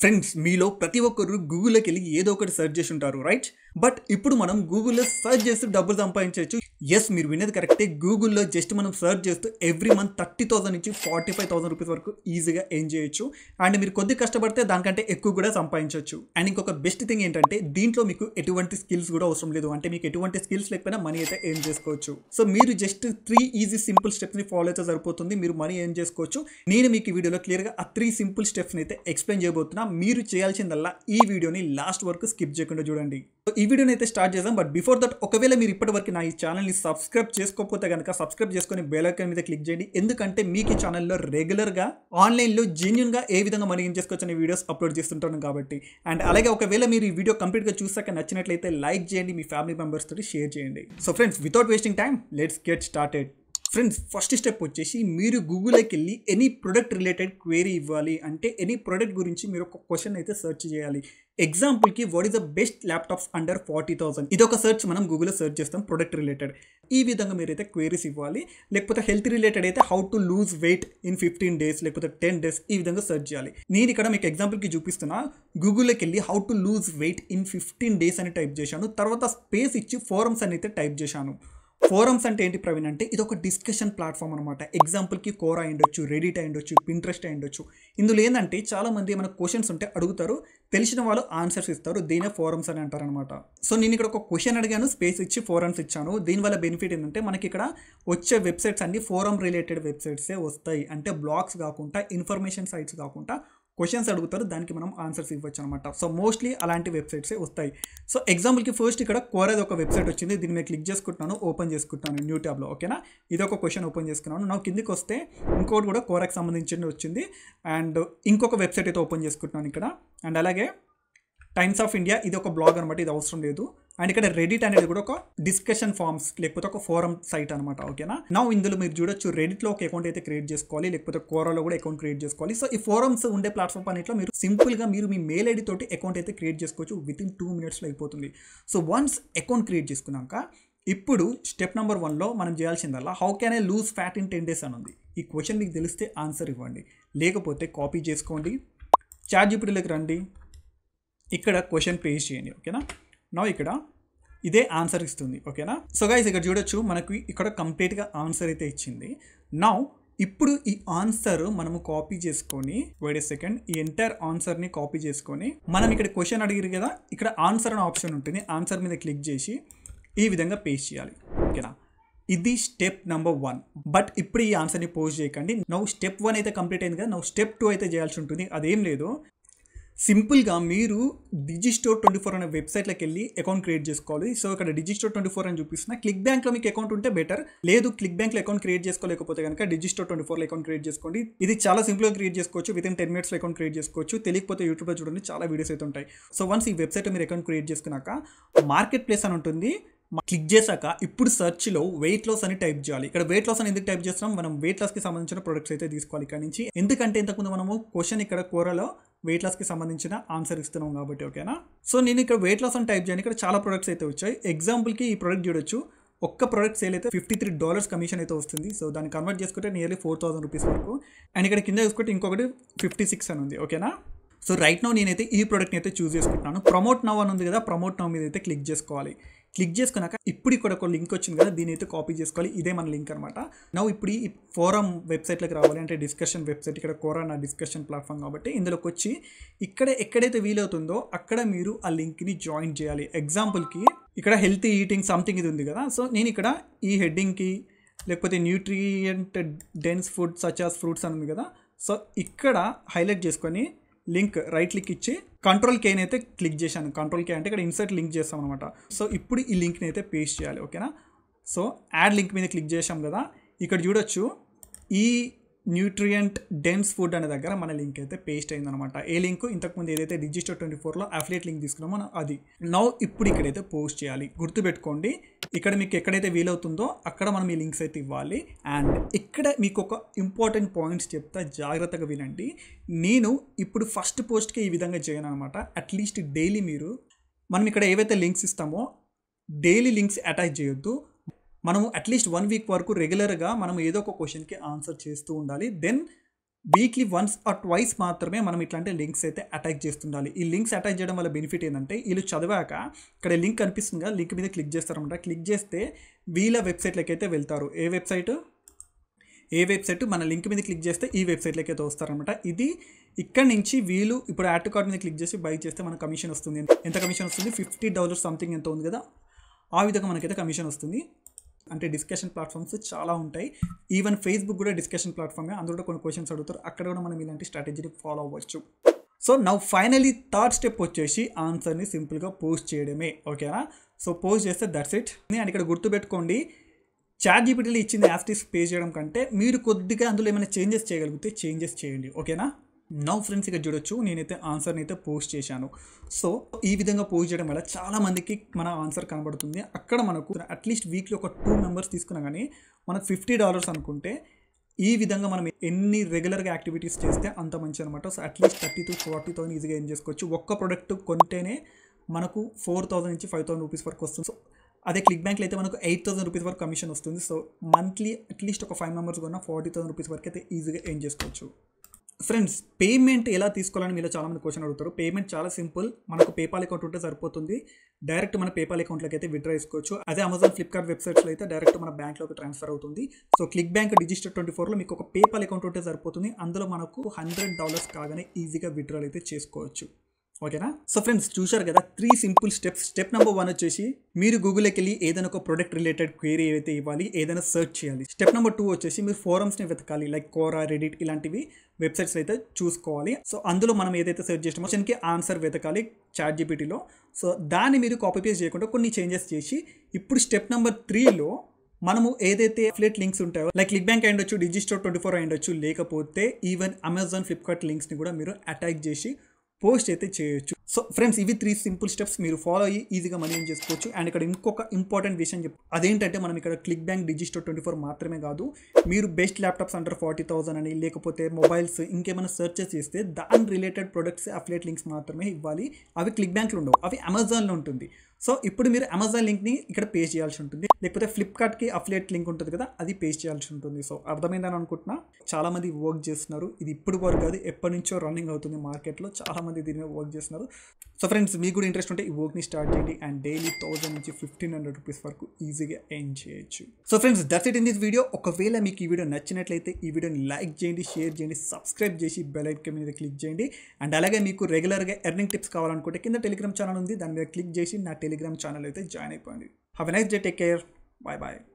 friends మీలో ప్రతి ఒక్కరు గూగుల్లోకి వెళ్ళి ఏదో ఒకటి సెర్చ్ చేసి ఉంటారు రైట్ బట్ ఇప్పుడు మనం గూగుల్లో సెర్చ్ చేస్తూ డబ్బులు సంపాదించవచ్చు ఎస్ మీరు వినేది కరెక్టే గూగుల్లో జస్ట్ మనం సెర్చ్ చేస్తూ ఎవ్రీ మంత్ థర్టీ థౌసండ్ నుంచి ఫార్టీ ఫైవ్ థౌసండ్ రూపీస్ వరకు ఈజీగా ఎర్న్ చేయొచ్చు అండ్ మీరు కొద్ది కష్టపడితే దానికంటే ఎక్కువ కూడా సంపాదించవచ్చు అండ్ ఇంకొక బెస్ట్ థింగ్ ఏంటంటే దీంట్లో మీకు ఎటువంటి స్కిల్స్ కూడా అవసరం లేదు అంటే మీకు ఎటువంటి స్కిల్స్ లేకపోయినా మనీ అయితే ఎర్న్ చేసుకోవచ్చు సో మీరు జస్ట్ త్రీ ఈజీ సింపుల్ స్టెప్స్ని ఫాలో అయితే సరిపోతుంది మీరు మనీ ఎర్న్ చేసుకోవచ్చు నేను మీకు ఈ వీడియోలో క్లియర్గా ఆ త్రీ సింపుల్ స్టెప్స్ని అయితే ఎక్స్ప్లెయిన్ చేయబోతున్నా మీరు చేయాల్సిందల్లా ఈ వీడియోని లాస్ట్ వరకు స్కిప్ చేయకుండా చూడండి సో ఈ వీడియోని అయితే స్టార్ట్ చేద్దాం బట్ బిఫోర్ దట్ ఒకవేళ మీరు ఇప్పటి వరకు నా ఈ ఛానల్ని సబ్స్క్రైబ్ చేసుకోకపోతే కనుక సబ్స్క్రైబ్ చేసుకొని బెల్ ఐకాన్ మీద క్లిక్ చేయండి ఎందుకంటే మీకు ఈ ఛానల్లో రెగ్యులర్గా ఆన్లైన్లో జెన్యున్గా ఏ విధంగా మనీ ఏం చేసుకోవచ్చు అనే వీడియోస్ అప్లోడ్ చేస్తుంటాను కాబట్టి అండ్ అలాగే ఒకవేళ మీరు ఈ వీడియో కంప్లీట్గా చూసాక నచ్చినట్లయితే లైక్ చేయండి మీ ఫ్యామిలీ మెంబర్స్ తోటి షేర్ చేయండి so friends without wasting time let's get started friends first step వచ్చేసి మీరు గూగుల్లోకి వెళ్ళి ఎనీ ప్రొడక్ట్ రిలేటెడ్ క్వేరీ ఇవ్వాలి అంటే ఎనీ ప్రొడక్ట్ గురించి మీరు ఒక క్వశ్చన్ అయితే సెర్చ్ చేయాలి ఎగ్జాంపుల్కి what is the best laptops under forty thousand ఇది ఒక సెర్చ్ మనం గూగుల్లో సెర్చ్ చేస్తాం ప్రొడక్ట్ రిలేటెడ్ ఈ విధంగా మీరైతే క్వేరీస్ ఇవ్వాలి లేకపోతే హెల్త్ రిలేటెడ్ అయితే how to lose weight in fifteen days లేకపోతే టెన్ డేస్ ఈ విధంగా సెర్చ్ చేయాలి నేను ఇక్కడ మీకు ఎగ్జాంపుల్కి చూపిస్తున్నా గూగుల్లోకి వెళ్ళి how to lose weight in fifteen days అని టైప్ చేశాను తర్వాత స్పేస్ ఇచ్చి ఫోరమ్స్ అని అయితే టైప్ చేశాను ఫోరమ్స్ అంటే ఏంటి ప్రవీణ్ అంటే ఇది ఒక డిస్కషన్ ప్లాట్ఫామ్ అనమాట ఎగ్జాంపుల్కి కోరా అయ్యుండొచ్చు రెడిట్ అయ్యుండొచ్చు పింట్రెస్ట్ అయ్యుండొచ్చు ఇందులో ఏంటంటే చాలా మంది మన క్వశ్చన్స్ ఉంటే అడుగుతారు తెలిసిన వాళ్ళు ఆన్సర్స్ ఇస్తారు దీనే ఫోరమ్స్ అని అంటారు అనమాట సో నేను ఇక్కడ ఒక క్వశ్చన్ అడిగాను స్పేస్ ఇచ్చి ఫోరమ్స్ ఇచ్చాను దీనివల్ల బెనిఫిట్ ఏంటంటే మనకి ఇక్కడ వచ్చే వెబ్సైట్స్ అన్ని ఫోరం రిలేటెడ్ వెబ్సైట్సే వస్తాయి అంటే బ్లాగ్స్ కాకుండా ఇన్ఫర్మేషన్ సైట్స్ కాకుండా క్వశ్చన్స్ అడుగుతారు దానికి మనం ఆన్సర్స్ ఇవ్వచ్చు అనమాట సో మోస్ట్లీ అలాంటి వెబ్సైట్సే వస్తాయి సో ఎగ్జాంపుల్కి ఫస్ట్ ఇక్కడ కోరేది ఒక వెబ్సైట్ వచ్చింది దీన్ని నేను క్లిక్ చేసుకుంటున్నాను ఓపెన్ చేసుకుంటున్నాను న్యూ ట్యాబ్లో ఓకేనా ఇది ఒక క్వశ్చన్ ఓపెన్ చేసుకున్నాను నా కిందికి వస్తే ఇంకోటి కూడా కోరాకి సంబంధించింది వచ్చింది అండ్ ఇంకొక వెబ్సైట్ అయితే ఓపెన్ చేసుకుంటున్నాను ఇక్కడ అండ్ అలాగే టైమ్స్ ఆఫ్ ఇండియా ఇది ఒక బ్లాగ్ అనమాట ఇది అవసరం లేదు అండ్ ఇక్కడ రెడిట్ అనేది కూడా ఒక డిస్కషన్ ఫార్మ్స్ లేకపోతే ఒక ఫోరం సైట్ అనమాట ఓకేనా నా ఇందులో మీరు చూడొచ్చు రెడిట్లో ఒక అకౌంట్ అయితే క్రియేట్ చేసుకోవాలి లేకపోతే కోరాలో కూడా అకౌంట్ క్రియేట్ చేసుకోవాలి సో ఈ ఫోరమ్స్ ఉండే ప్లాట్ఫామ్ అన్నిట్లో మీరు సింపుల్గా మీరు మీ మెయిల్ ఐడి తోటి అకౌంట్ అయితే క్రియేట్ చేసుకోవచ్చు విత్ ఇన్ టూ మినిట్స్లో అయిపోతుంది సో వన్స్ అకౌంట్ క్రియేట్ చేసుకున్నాక ఇప్పుడు స్టెప్ నెంబర్ వన్లో మనం చేయాల్సిందల్లా how can I lose fat in ten days అని ఉంది ఈ క్వశ్చన్ మీకు తెలిస్తే ఆన్సర్ ఇవ్వండి లేకపోతే కాపీ చేసుకోండి చాట్ జీపీటీలోకి రండి ఇక్కడ క్వశ్చన్ పేజ్ చేయండి ఓకేనా నా ఇక్కడ ఇదే ఆన్సర్ ఇస్తుంది ఓకేనా సో గైస్ ఇక్కడ చూడొచ్చు మనకు ఇక్కడ కంప్లీట్గా ఆన్సర్ అయితే ఇచ్చింది నౌ ఇప్పుడు ఈ ఆన్సర్ మనము కాపీ చేసుకొని వెయిట్ ఏ సెకండ్ ఈ ఎంటైర్ ఆన్సర్ని కాపీ చేసుకొని మనం ఇక్కడ క్వశ్చన్ అడిగారు కదా ఇక్కడ ఆన్సర్ అనే ఆప్షన్ ఉంటుంది ఆన్సర్ మీద క్లిక్ చేసి ఈ విధంగా పేస్ట్ చేయాలి ఓకేనా ఇది స్టెప్ నెంబర్ వన్ బట్ ఇప్పుడు ఈ ఆన్సర్ని పోస్ట్ చేయకండి నవ్వు స్టెప్ వన్ అయితే కంప్లీట్ అయింది కదా నవ్వు స్టెప్ టూ అయితే చేయాల్సి ఉంటుంది అదేం లేదు సింపుల్గా మీరు డిజిస్టోర్ ట్వంటీ ఫోర్ అనే వెబ్సైట్లోకి వెళ్ళి అకౌంట్ క్రియేట్ చేసుకోవాలి సో ఇక్కడ డిజిస్టోర్ ట్వంటీ ఫోర్ అని చూపిస్తున్నా క్లిక్ బ్యాంక్లో మీకు అకౌంట్ ఉంటే బెటర్ లేదు క్లిక్ బ్యాంక్లో అకౌంట్ క్రియేట్ చేసుకోలేకపోతే కనుక డిజిస్టోర్ ట్వంటీ ఫోర్లో అకౌంట్ క్రియేట్ చేసుకోండి ఇది చాలా సింపుల్గా క్రియేట్ చేసుకోవచ్చు విత్ ఇన్ టెన్ మినిట్స్లో అకౌంట్ క్రియేట్ చేసుకోవచ్చు తెలియకపోతే యూట్యూబ్లో చూడండి చాలా వీడియోస్ అయితే ఉంటాయి సో వన్స్ ఈ వెబ్సైట్ మీరు అకౌంట్ క్రియేట్ చేసుకున్నాక మార్కెట్ ప్లేస్ అని ఉంటుంది క్లిక్ చేశాక ఇప్పుడు సెర్చ్లో వెయిట్ లాస్ అని టైప్ చేయాలి ఇక్కడ వెయిట్ లాస్ అని ఎందుకు టైప్ చేస్తున్నాం మనం వెయిట్ లాస్కి సంబంధించిన ప్రొడక్ట్స్ అయితే తీసుకోవాలి ఇక్కడ నుంచి ఎందుకంటే ఇంతకుముందు మనము క్వశ్చన్ ఇక్కడ కూరలో వెయిట్ లాస్కి సంబంధించిన ఆన్సర్ ఇస్తున్నాం కాబట్టి ఓకేనా సో నేను ఇక్కడ వెయిట్ లాస్ అని టైప్ చేయను ఇక్కడ చాలా ప్రొడక్ట్స్ అయితే వచ్చాయి ఎగ్జాంపుల్కి ఈ ప్రొడక్ట్ చూడొచ్చు ఒక్క ప్రొడక్ట్ సేల్ అయితే ఫిఫ్టీ త్రీ డాలర్స్ కమిషన్ అయితే వస్తుంది సో దాన్ని కన్వర్ట్ చేసుకుంటే నియర్లీ ఫోర్ థౌసండ్ రూపీస్ వరకు అండ్ ఇక్కడ కింద చూసుకుంటే ఇంకొకటి ఫిఫ్టీ సిక్స్ అని ఉంది ఓకేనా సో రైట్ నౌ నేనైతే ఈ ప్రోడక్ట్ని అయితే చూస్ చేసుకుంటున్నాను ప్రమోట్ నవ్ అని ఉంది కదా ప్రమోట్ నవ్ మీద అయితే క్లిక్ చేసుకోవాలి క్లిక్ చేసుకున్నాక ఇప్పుడు ఇక్కడ ఒక లింక్ వచ్చింది కదా దీని అయితే కాపీ చేసుకోవాలి ఇదే మన లింక్ అనమాట నవ్వు ఇప్పుడు ఈ ఫోరం వెబ్సైట్లోకి రావాలి అంటే డిస్కషన్ వెబ్సైట్ ఇక్కడ కోరా నా డిస్కషన్ ప్లాట్ఫామ్ కాబట్టి ఇందులోకి వచ్చి ఇక్కడ ఎక్కడైతే వీలవుతుందో అక్కడ మీరు ఆ లింక్ని జాయిన్ చేయాలి ఎగ్జాంపుల్కి ఇక్కడ హెల్తీ ఈటింగ్ సంథింగ్ ఇది ఉంది కదా సో నేను ఇక్కడ ఈ హెడ్డింగ్కి లేకపోతే nutrient dense food such as fruits అని ఉంది కదా సో ఇక్కడ హైలైట్ చేసుకొని లింక్ రైట్ క్లిక్ ఇచ్చి కంట్రోల్ కేని అయితే క్లిక్ చేశాను కంట్రోల్ కే అంటే ఇక్కడ ఇన్సర్ట్ లింక్ చేస్తాం అనమాట సో ఇప్పుడు ఈ లింక్ని అయితే పేస్ట్ చేయాలి ఓకేనా సో యాడ్ లింక్ మీద క్లిక్ చేసాం కదా ఇక్కడ చూడొచ్చు ఈ న్యూట్రియంట్ డెన్స్ ఫుడ్ అనే దగ్గర మన లింక్ అయితే పేస్ట్ అయిందనమాట ఏ లింక్ ఇంతకుముందు ఏదైతే రిజిస్టర్ ట్వంటీ ఫోర్లో అఫిలియేట్ లింక్ తీసుకున్నామో అది నౌ ఇప్పుడు ఇక్కడైతే పోస్ట్ చేయాలి గుర్తుపెట్టుకోండి ఇక్కడ మీకు ఎక్కడైతే వీలవుతుందో అక్కడ మనం ఈ లింక్స్ అయితే ఇవ్వాలి అండ్ ఇక్కడ మీకు ఒక ఇంపార్టెంట్ పాయింట్స్ చెప్తా జాగ్రత్తగా వినండి నేను ఇప్పుడు ఫస్ట్ పోస్ట్కి ఈ విధంగా చేయను అనమాట అట్లీస్ట్ డైలీ మీరు మనం ఇక్కడ ఏవైతే లింక్స్ ఇస్తామో డైలీ లింక్స్ అటాచ్ చేయొద్దు మనము అట్లీస్ట్ వన్ వీక్ వరకు రెగ్యులర్గా మనం ఏదో ఒక క్వశ్చన్కి ఆన్సర్ చేస్తూ ఉండాలి then weekly once or twice మాత్రమే మనం ఇట్లాంటి లింక్స్ అయితే అటాక్ చేస్తుండాలి ఈ లింక్స్ అటాక్ చేయడం వల్ల బెనిఫిట్ ఏంటంటే వీళ్ళు చదివాక ఇక్కడ లింక్ కనిపిస్తుంది కదా లింక్ మీద క్లిక్ చేస్తారనమాట క్లిక్ చేస్తే వీళ్ళ వెబ్సైట్లకి అయితే వెళ్తారు ఏ వెబ్సైట్ ఏ వెబ్సైట్ మన లింక్ మీద క్లిక్ చేస్తే ఈ వెబ్సైట్లోకి అయితే వస్తారనమాట ఇది ఇక్కడ నుంచి వీళ్ళు ఇప్పుడు యాడ్ టు కార్డ్ మీద క్లిక్ చేసి బై చేస్తే మనకు కమిషన్ వస్తుంది ఎంత కమిషన్ వస్తుంది ఫిఫ్టీ డాలర్స్ సంథింగ్ ఎంత ఉంది కదా ఆ విధంగా మనకైతే కమిషన్ వస్తుంది అంటే డిస్కషన్ ప్లాట్ఫామ్స్ చాలా ఉంటాయి ఈవెన్ ఫేస్బుక్ కూడా డిస్కషన్ ప్లాట్ఫామే అందులో కూడా కొన్ని క్వశ్చన్స్ అడుగుతారు అక్కడ కూడా మనం ఇలాంటి స్ట్రాటజీని ఫాలో అవ్వచ్చు so now finally third step వచ్చేసి ఆన్సర్ని సింపుల్గా పోస్ట్ చేయడమే ఓకేనా సో పోస్ట్ చేస్తే దట్స్ ఇట్ అండ్ ఇక్కడ గుర్తుపెట్టుకోండి చాట్ జీపీటీలో ఇచ్చింది యాస్టిస్ పే చేయడం కంటే మీరు కొద్దిగా అందులో ఏమైనా చేంజెస్ చేయగలిగితే చేంజెస్ చేయండి ఓకేనా నౌ ఫ్రెండ్స్ ఇక్కడ చూడొచ్చు నేనైతే ఆన్సర్ని అయితే పోస్ట్ చేశాను సో ఈ విధంగా పోస్ట్ చేయడం వల్ల చాలా మందికి మన ఆన్సర్ కనబడుతుంది అక్కడ మనకు అట్లీస్ట్ వీక్లీ ఒక టూ మెంబర్స్ తీసుకున్నా కానీ మనకు ఫిఫ్టీ డాలర్స్ అనుకుంటే ఈ విధంగా మనం ఎన్ని రెగ్యులర్గా యాక్టివిటీస్ చేస్తే అంత మంచి అనమాట so at least thirty to forty thousand ఈజీగా ఏం చేసుకోవచ్చు ఒక్క ప్రోడక్ట్ కొంటేనే మనకు ఫోర్ థౌసండ్ నుంచి ఫైవ్ థౌసండ్ రూపీస్ వరకు వస్తుంది సో అదే క్లిక్ బ్యాంక్లో అయితే మనకు ఎయిట్ థౌసండ్ రూపీస్ వరకు కమిషన్ వస్తుంది సో మంత్లీ అట్లీస్ట్ ఒక ఫైవ్ మెంబర్స్ కొన్నా ఫార్టీ థౌసండ్ రూపీస్ వరకు అయితే ఈజీగా ఏం చేసుకోవచ్చు ఫ్రెండ్స్ పేమెంట్ ఎలా తీసుకోవాలని మీలో చాలామంది క్వశ్చన్ అడుగుతారు పేమెంట్ చాలా సింపుల్ మనకు పేపాల్ అకౌంట్ ఉంటే సరిపోతుంది డైరెక్ట్ మన పేపాల్ అకౌంట్లోకి అయితే విత్డ్రా చేసుకోవచ్చు అదే అమెజాన్ ఫ్లిప్కార్ట్ వెబ్సైట్స్లో అయితే డైరెక్ట్ మన బ్యాంక్లోకి ట్రాన్స్ఫర్ అవుతుంది so ClickBank digital twenty ఫోర్లో మీకు ఒక పేపాల్ అకౌంట్ ఉంటే సరిపోతుంది అందులో మనకు హండ్రెడ్ డాలర్స్ కాగానే ఈజీగా విత్డ్రాల్ అయితే చేసుకోవచ్చు ఓకేనా సో ఫ్రెండ్స్ చూశారు కదా three simple steps step number one వచ్చేసి మీరు గూగుల్కి వెళ్ళి ఏదైనా ఒక ప్రొడక్ట్ రిలేటెడ్ క్వేరీ అయితే ఇవ్వాలి ఏదైనా సెర్చ్ చేయాలి స్టెప్ నెంబర్ టూ వచ్చేసి మీరు ఫోరమ్స్ని వెతకాలి లైక్ కోరా రెడిట్ ఇలాంటివి వెబ్సైట్స్ అయితే చూసుకోవాలి సో అందులో మనం ఏదైతే సెర్చ్ చేసినామో దానికి ఆన్సర్ వెతకాలి చాట్ జీపీటీలో సో దాన్ని మీరు కాపీ పేస్ట్ చేయకుండా కొన్ని చేంజెస్ చేసి ఇప్పుడు స్టెప్ నెంబర్ త్రీలో మనము ఏదైతే అఫ్లెట్ లింక్స్ ఉంటాయో లైక్ క్లిక్ బ్యాంక్ అయ్యొచ్చు డిజిస్టోర్ ట్వంటీ ఫోర్ అయ్యొచ్చు లేకపోతే ఈవెన్ అమెజాన్ ఫ్లిప్కార్ట్ లింక్స్ని కూడా మీరు అటాక్ చేసి పోస్ట్ అయితే చేయొచ్చు సో ఫ్రెండ్స్ ఇవి త్రీ సింపుల్ స్టెప్స్ మీరు ఫాలో అయ్యి ఈజీగా మనీ ఏం చేసుకోవచ్చు అండ్ ఇక్కడ ఇంకొక ఇంపార్టెంట్ విషయం చెప్పు అదేంటంటే మనం ఇక్కడ ClickBank Digistore twenty four మాత్రమే కాదు మీరు best laptops under forty thousand అని లేకపోతే మొబైల్స్ ఇంకేమైనా సెర్చెస్ చేస్తే దాని రిలేటెడ్ ప్రొడక్ట్స్ అఫ్లేట్ లింక్స్ మాత్రమే ఇవ్వాలి అవి క్లిక్ బ్యాంక్లో ఉండవు అవి అమెజాన్లో ఉంటుంది సో ఇప్పుడు మీరు అమెజాన్ లింక్ని ఇక్కడ పేస్ట్ చేయాల్సి ఉంటుంది లేకపోతే ఫ్లిప్కార్ట్కి అఫ్లేట్ లింక్ ఉంటుంది కదా అది పేస్ట్ చేయాల్సి ఉంటుంది సో అర్థమైందని అనుకుంటున్నా చాలా మంది వర్క్ చేస్తున్నారు ఇది ఇప్పుడు వరకు కాదు ఎప్పటి నుంచో రన్నింగ్ అవుతుంది మార్కెట్లో చాలా మంది దీని మీద వర్క్ చేస్తున్నారు సో ఫ్రెండ్స్ మీకు కూడా ఇంట్రెస్ట్ ఉంటే ఈ వర్క్ని స్టార్ట్ చేయండి అండ్ డైలీ థౌసండ్ నుంచి ఫిఫ్టీన్ హండ్రెడ్ రూపీస్ వరకు ఈజీగా ఎర్న్ చేయొచ్చు so friends that's it in this video ఒకవేళ మీకు ఈ వీడియో నచ్చినట్లయితే ఈ వీడియోని లైక్ చేయండి షేర్ చేయండి సబ్స్క్రైబ్ చేసి బెల్ ఐకాన్ మీద క్లిక్ చేయండి అండ్ అలాగే మీకు రెగ్యులర్గా ఎర్నింగ్ టిప్స్ కావాలనుకుంటే కింద టెలిగ్రామ్ ఛానల్ ఉంది దాని మీద క్లిక్ చేసి నా టెలిగ్రామ్ ఛానల్ అయితే జాయిన్ అయిపోయింది have a nice day take care bye bye